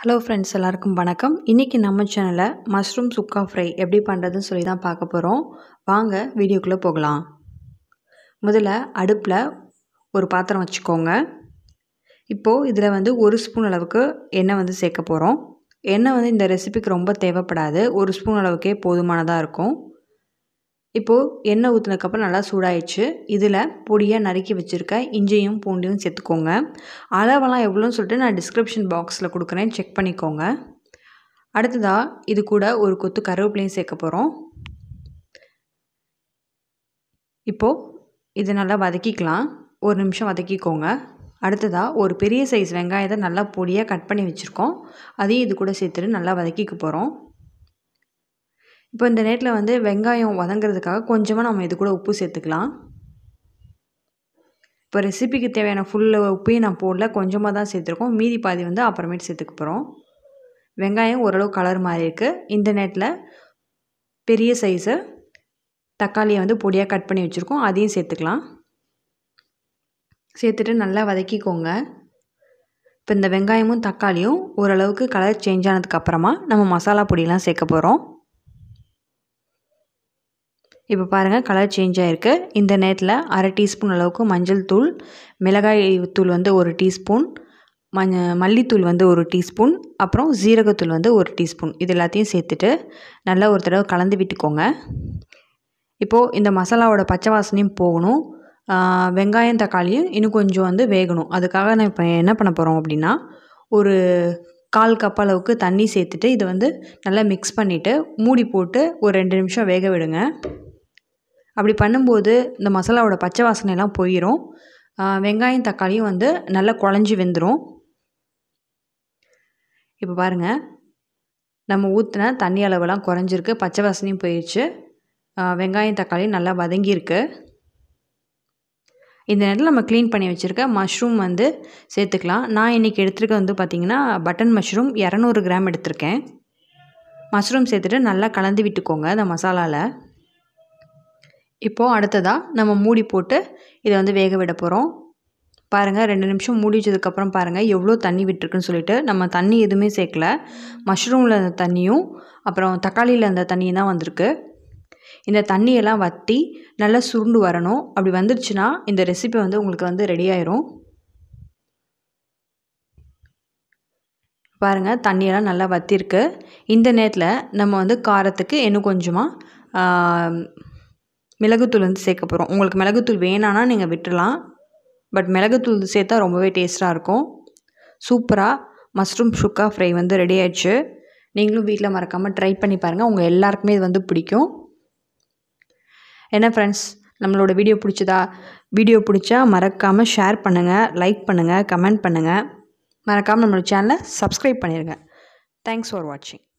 hello friends எல்லாருக்கும் வணக்கம் இன்றைக்கி நம்ம சேனலில் மஷ்ரூம் சுக்கா ஃப்ரை எப்படி பண்ணுறதுன்னு சொல்லி தான் பார்க்க போகிறோம் வாங்க வீடியோக்குள்ளே போகலாம் முதல்ல அடுப்பில் ஒரு பாத்திரம் வச்சுக்கோங்க இப்போது இதில் வந்து ஒரு ஸ்பூன் அளவுக்கு எண்ணெய் வந்து சேர்க்க போகிறோம் எண்ணெய் வந்து இந்த ரெசிபிக்கு ரொம்ப தேவைப்படாது ஒரு ஸ்பூன் அளவுக்கே போதுமானதாக இருக்கும் இப்போது எண்ணெய் ஊற்றுனதுக்கப்புறம் நல்லா சூடாயிடுச்சு இதில் பொடியாக நறுக்கி வச்சுருக்க இஞ்சியும் பூண்டையும் சேர்த்துக்கோங்க அளவெல்லாம் எவ்வளோன்னு சொல்லிட்டு நான் டிஸ்கிரிப்ஷன் பாக்ஸில் கொடுக்குறேன் செக் பண்ணிக்கோங்க அடுத்ததாக இது கூட ஒரு கொத்து கருவேப்பிலையும் சேர்க்க போகிறோம் இப்போது இது நல்லா வதக்கிக்கலாம் ஒரு நிமிஷம் வதக்கிக்கோங்க அடுத்ததாக ஒரு பெரிய சைஸ் வெங்காயத்தை நல்லா பொடியாக கட் பண்ணி வச்சுருக்கோம் அதையும் இது கூட சேர்த்துட்டு நல்லா வதக்கிக்க போகிறோம் இப்போ இந்த நேரத்தில் வந்து வெங்காயம் வதங்கிறதுக்காக கொஞ்சமாக நம்ம இது கூட உப்பு சேர்த்துக்கலாம் இப்போ ரெசிபிக்கு தேவையான ஃபுல் உப்பையும் நான் போடல கொஞ்சமாக தான் சேர்த்துருக்கோம் மீதி பாதி வந்து அப்புறமேட்டு சேர்த்துக்க போகிறோம் வெங்காயம் ஓரளவு கலர் மாறி இருக்குது இந்த நேரத்தில் பெரிய சைஸு தக்காளியை வந்து பொடியாக கட் பண்ணி வச்சுருக்கோம் அதையும் சேர்த்துக்கலாம் சேர்த்துட்டு நல்லா வதக்கிக்கோங்க இப்போ இந்த வெங்காயமும் தக்காளியும் ஓரளவுக்கு கலர் சேஞ்ச் ஆனதுக்கப்புறமா நம்ம மசாலா பொடியெலாம் சேர்க்க போகிறோம் இப்போ பாருங்கள் கலர் சேஞ்ச் ஆகிருக்கு இந்த நேரத்தில் அரை டீஸ்பூன் அளவுக்கு மஞ்சள் தூள் மிளகாய் தூள் வந்து ஒரு டீஸ்பூன் மஞ்ச மல்லித்தூள் வந்து ஒரு டீஸ்பூன் அப்புறம் ஜீரகத்தூள் வந்து ஒரு டீஸ்பூன் இது எல்லாத்தையும் சேர்த்துட்டு நல்லா ஒரு தடவை கலந்து விட்டுக்கோங்க இப்போது இந்த மசாலாவோட பச்சை வாசனையும் போகணும் வெங்காயம் தக்காளியும் இன்னும் கொஞ்சம் வந்து வேகணும் அதுக்காக நான் இப்போ என்ன பண்ண போகிறோம் அப்படின்னா ஒரு கால் கப் அளவுக்கு தண்ணி சேர்த்துட்டு இதை வந்து நல்லா மிக்ஸ் பண்ணிவிட்டு மூடி போட்டு ஒரு ரெண்டு நிமிஷம் வேக விடுங்க அப்படி பண்ணும்போது இந்த மசாலாவோட பச்சை வாசனையெல்லாம் போயிடும் வெங்காயம் தக்காளியும் வந்து நல்லா குழஞ்சி வெந்துடும் இப்போ பாருங்கள் நம்ம ஊற்றின தண்ணி அளவெல்லாம் குறைஞ்சிருக்கு பச்சை வாசனையும் போயிடுச்சு வெங்காயம் தக்காளியும் நல்லா வதங்கியிருக்கு இந்த நேரத்தில் நம்ம க்ளீன் பண்ணி வச்சுருக்க மஷ்ரூம் வந்து சேர்த்துக்கலாம் நான் இன்றைக்கி எடுத்துருக்க வந்து பார்த்திங்கன்னா பட்டன் மஷ்ரூம் இரநூறு கிராம் எடுத்திருக்கேன் மஷ்ரூம் சேர்த்துட்டு நல்லா கலந்து விட்டுக்கோங்க இந்த மசாலாவில் இப்போது அடுத்ததாக நம்ம மூடி போட்டு இதை வந்து வேக விட போகிறோம் பாருங்கள் ரெண்டு நிமிஷம் மூடி வச்சதுக்கப்புறம் பாருங்கள் எவ்வளோ தண்ணி விட்டுருக்குன்னு சொல்லிட்டு நம்ம தண்ணி எதுவுமே சேர்க்கல மஷ்ரூமில் அந்த தண்ணியும் அப்புறம் தக்காளியில் அந்த தண்ணியும் தான் வந்திருக்கு இந்த தண்ணியெல்லாம் வற்றி நல்லா சுருண்டு வரணும் அப்படி வந்துருச்சுன்னா இந்த ரெசிபி வந்து உங்களுக்கு வந்து ரெடி ஆயிரும் பாருங்கள் தண்ணியெல்லாம் நல்லா வற்றிருக்கு இந்த நேரத்தில் நம்ம வந்து காரத்துக்கு இன்னும் கொஞ்சமாக மிளகுத்தூள் வந்து சேர்க்க போகிறோம் உங்களுக்கு மிளகுத்தூள் வேணான்னா நீங்கள் விட்டுடலாம் பட் மிளகுத்தூள் சேர்த்தா ரொம்பவே டேஸ்ட்டாக இருக்கும் சூப்பராக மஷ்ரூம் சுக்கா ஃப்ரை வந்து ரெடி ஆயிடுச்சு நீங்களும் வீட்டில் மறக்காமல் ட்ரை பண்ணி பாருங்கள் உங்கள் எல்லாருக்குமே இது வந்து பிடிக்கும் என்ன ஃப்ரெண்ட்ஸ் நம்மளோட வீடியோ பிடிச்சதா வீடியோ பிடிச்சா மறக்காமல் ஷேர் பண்ணுங்கள் லைக் பண்ணுங்கள் கமெண்ட் பண்ணுங்கள் மறக்காமல் நம்மளோட சேனலை சப்ஸ்கிரைப் பண்ணிடுங்க தேங்க்ஸ் ஃபார் வாட்சிங்